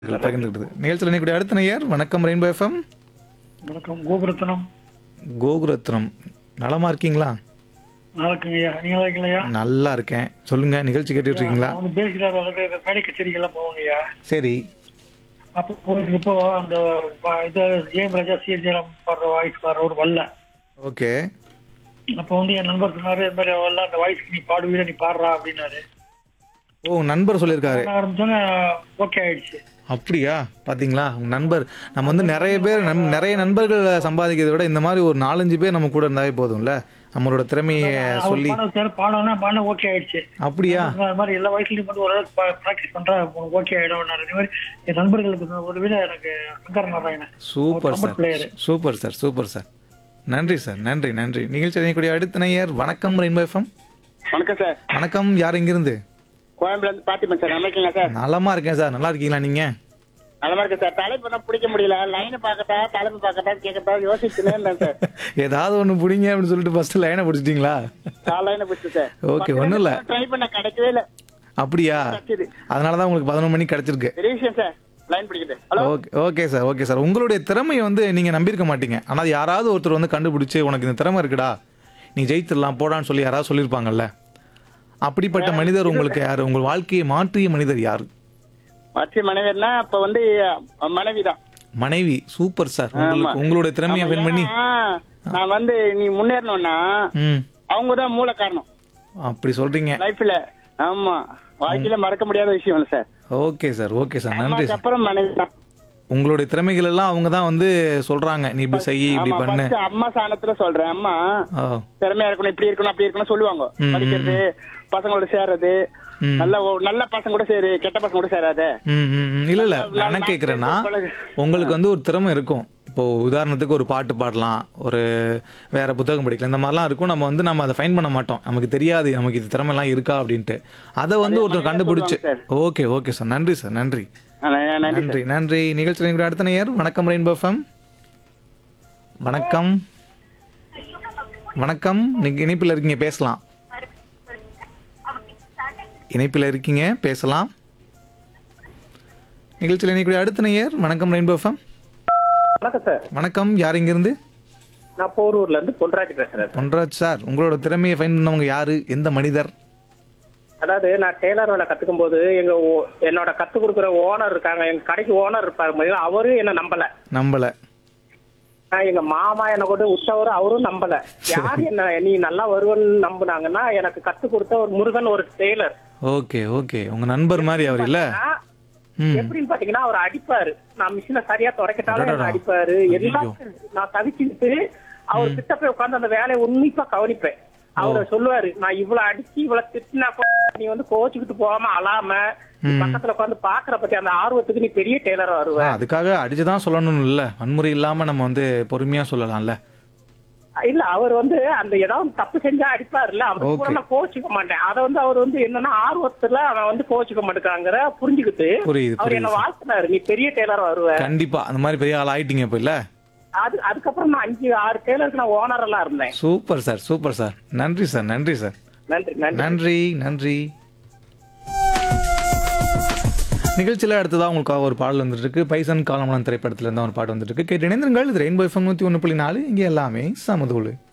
பகிர்ந்துக்கிட்டது நிகழ்ச்சியில் இணைக்கூடிய அடுத்த நேயர் வணக்கம் ரெயின்போ எஃப்எம் வணக்கம் கோபுரத்தனம் கோகுரத்னம் நலமா இருக்கீங்களா நல்லா இருக்குங்கய்யா நீங்க நல்லா இருக்கீங்களா நல்லா இருக்கேன் சொல்லுங்க நிகழ்ச்சி கேட்டுட்டு இருக்கீங்களா அவங்க பேசுகிறார் வந்து இந்த மேடை கச்சேரிக்கெல்லாம் போவாங்கய்யா சரி அப்போ போயிட்டு இப்போ அந்த வ- இது ஜெயம் ராஜா சீர் ஜெயம் பாடுற வாய்ஸ் பாடுற ஒரு வல்ல ஓகே அப்போ வந்து என் நண்பர் சொன்னாரு இந்த மாதிரி வல்ல அந்த வாய்ஸ்க்கு நீ பாடுவீர நீ பாடுறா அப்படின்னாரு ஓ நண்பர் சொல்லியிருக்காரு நான் ஆரம்பிச்சோன்னே ஓகே ஆயிடுச்சு அப்படியா பாத்தீங்களா உங்க நண்பர் நம்ம வந்து நிறைய பேர் நம் நிறைய நண்பர்கள் சம்பாதிக்கிறதை விட இந்த மாதிரி ஒரு நாலஞ்சு பேர் நம்ம கூட இருந்தாவே போதும்ல நம்மளோட திறமையை அவர் சொல்லி பாட வச்சாரு பாடணும்னா பாட ஓகே ஆயிடுச்சு அப்படியா அது மாதிரி எல்லா வயசுலயும் வந்து ஓரளவுக்கு ப்ராக்டிஸ் பண்றா ஓகே ஆயிடும் இந்த மாதிரி என் நண்பர்களுக்கு ஒரு விட எனக்கு சங்கர் நாராயணன் சூப்பர் ரொம்ப sir player. Super sir super sir நன்றி சார் நன்றி நன்றி நிகழ்ச்சி இணையக்கூடிய அடுத்த நேயர் வணக்கம் ரெயின்போ எஃப்எம் வணக்கம் சார் வணக்கம் யார் இங்கிருந்து கோயம்புல இருந்து பாத்திமா சார் நல்லா இருக்கீங்களா சார் நலமா இருக்கேன் சார் நல்லா இருக்கீங்களா நீங்க நல்லா இருக்கேன் சார் தலைப்பு தான் பிடிக்க முடியல லைனை பார்க்கட்டா தலைப்பு பார்க்கட்டா கேட்கட்டா யோசிச்சுனே இருந்தேன் சார் ஏதாவது ஒண்ணு பிடிங்க அப்படின்னு சொல்லிட்டு ஃபர்ஸ்ட் லைனை பிடிச்சிட்டீங்களா நான் லைனை பிடிச்சேன் சார் Okay, ஒண்ணும் இல்ல. ட்ரை பண்ண கிடைக்கவே இல்ல அப்படியா கிடைச்சது அதனால தான் உங்களுக்கு பதினொன்று மணிக்கு கிடைச்சிருக்கு பெரிய விஷயம் சார் லைன் பிடிக்குது hello okay okay sir okay sir உங்களுடைய திறமையை வந்து நீங்க நம்பியிருக்க மாட்டீங்க ஆனால் அது யாராவது ஒருத்தர் வந்து கண்டுபிடிச்சு உனக்கு இந்த திறமை இருக்குடா நீ ஜெயித்திடலாம் போடான்னு சொல்லி யாராவது சொல்லியிருப்பாங்கல்ல அப்படிப்பட்ட மனிதர் உங்களுக்கு யார் உங்கள் வாழ்க்கையை மாற்றிய மனிதர் யார் மற்ற மனைவினா அப்ப வந்து மனைவி தான் மனைவி சூப்பர் சார் உங்களுக்கு உங்களுடைய திறமையை வின் பண்ணி நான் வந்து நீ முன்னேறணும்னா ம் அவங்க தான் மூல காரணம் அப்படி சொல்றீங்க லைஃப்ல ஆமா வாழ்க்கையில மறக்க முடியாத விஷயம் இல்ல sir okay sir okay sir நன்றி அம்மாக்கு சார் அப்புறம் மனைவி தான் உங்களுடைய திறமைகள் எல்லாம் அவங்க தான் வந்து சொல்றாங்க நீ இப்படி செய் இப்படி ஆமா, பண்ணு first அம்மா சாணத்துல சொல்றேன் அம்மா ஓ திறமையா இருக்கணும் இப்படி இருக்கணும் அப்படி இருக்கணும் சொல்லுவாங்க ம், படிக்கிறது பசங்களோட சேர்றது ம். நல்ல ஒ- நல்ல பசங்க கூட சேரு கெட்ட பசங்க கூட சேராத ம், ம், ம். இல்ல இல்ல நான் என்ன கேக்குறேன்னா உங்களுக்கு வந்து ஒரு திறமை இருக்கும் இப்போ உதாரணத்துக்கு ஒரு பாட்டு பாடலாம் ஒரு வேற புத்தகம் படிக்கலாம் இந்த மாதிரிலாம் இருக்கும் நம்ம வந்து நம்ம அதை ஃபைன் பண்ண மாட்டோம் நமக்கு தெரியாது நமக்கு இது திறமை எல்லாம் இருக்கா அப்படின்ட்டு அதை வந்து ஒருத்தர் கண்டுபிடிச்சு ஓகே ஓகே சார் நன்றி சார் நன்றி ஆ, நன்றி நன்றி நன்றி நிகழ்ச்சி அடுத்த நேயர் வணக்கம் ரெயின்போ எஃப்எம் வணக்கம் வணக்கம் நீங்க இணைப்பில் இருக்கீங்க பேசலாம் இணைப்பில் இருக்கீங்க பேசலாம் நிகழ்ச்சியில் இணைக்கூடிய அடுத்த நேயர் வணக்கம் ரெயின்போ எஃப்எம் வணக்கம் சார் வணக்கம் யார் இங்கிருந்து நான் போரூர்ல இருந்து பொன்ராஜ் பேசுறேன் பொன்ராஜ் சார் உங்களோட திறமையை ஃபைன் பண்ணவங்க யாரு எந்த மனிதர் அதாவது நான் டெய்லர் வேலை கத்துக்கும் போது எங்க ஓ- என்னோட கத்து கொடுக்குற ஓனர் இருக்காங்க எங்க கடைக்கு ஓனர் இருப்பாரு பாத்தீங்களா, அவரு என்ன நம்பல நம்பல நான் எங்க மாமா என்ன கொண்டு உற்சவர் அவரும் நம்பல யார் என்ன நீ நல்லா வருவன்னு நம்புனாங்கன்னா எனக்கு கத்து கொடுத்த ஒரு முருகன் ஒரு டெய்லர் ஓகே ஓகே உங்க நண்பர் மாதிரி அவர் இல்ல ம் எப்படின்னு பாத்தீங்கன்னா அவர் அடிப்பாரு நான் மிஷினை சரியா துடைக்கட்டாலும் என்ன அடடடா. அடிப்பாரு எல்லாம் நான் தவிச்சுக்கிட்டு அவர் கிட்ட போய் உட்கார்ந்து அந்த வேலையை உன்னிப்பா கவனிப்பேன் அவரை சொல்லுவாரு நான் இவ்வளவு அடிச்சு இவ்வளவு திட்டினா கூட நீ வந்து கோச்சுக்கிட்டு போகாம அழாம நீ பக்கத்துல உட்கார்ந்து பாக்குற பத்தி அந்த ஆர்வத்துக்கு நீ பெரிய டெய்லரா வருவ ஆ, அதுக்காக அடிச்சுதான் சொல்லணும் இல்ல வன்முறை இல்லாம நம்ம வந்து பொறுமையா சொல்லலாம்ல இல்ல அவர் வந்து அந்த ஏதாவது தப்பு செஞ்சா அடிப்பாருல்ல அவர் கூட Okay. நான் கோச்சுக்க மாட்டேன் அத வந்து அவர் வந்து என்னன்னா ஆர்வத்துல அவன் வந்து கோச்சுக்க மாட்டேங்கிறாங்கிற புரிஞ்சுக்கிட்டு புரியுது அவர் என்ன புரியுது வாழ்த்தினாரு நீ பெரிய டெய்லரா வருவ கண்டிப்பா அந்த மாதிரி பெரிய ஆள் ஆயிட்டீங்க இப்ப இல்ல அது அதுக்கப்புறம் நான் அஞ்சு ஆறு டெய்லருக்கு நான் ஓனர் எல்லாம் இருந்தேன் சூப்பர் சார் சூப்பர் சார் நன்றி சார் நன்றி சார் நன்றி நன்றி நன்றி நன்றி நிகழ்ச்சியில் அடுத்ததாக உங்களுக்காக ஒரு பாடல் வந்துட்டு இருக்கு பைசன் காலமலம் திரைப்படத்துல இருந்தா ஒரு பாட்டு வந்துட்டு இருக்கு கேட்டு இணைந்திருங்கள் இது ரெயின்போ எஃப்எம் நூற்றி ஒன்று புள்ளி நாலு இங்கே எல்லாமே சமதூளு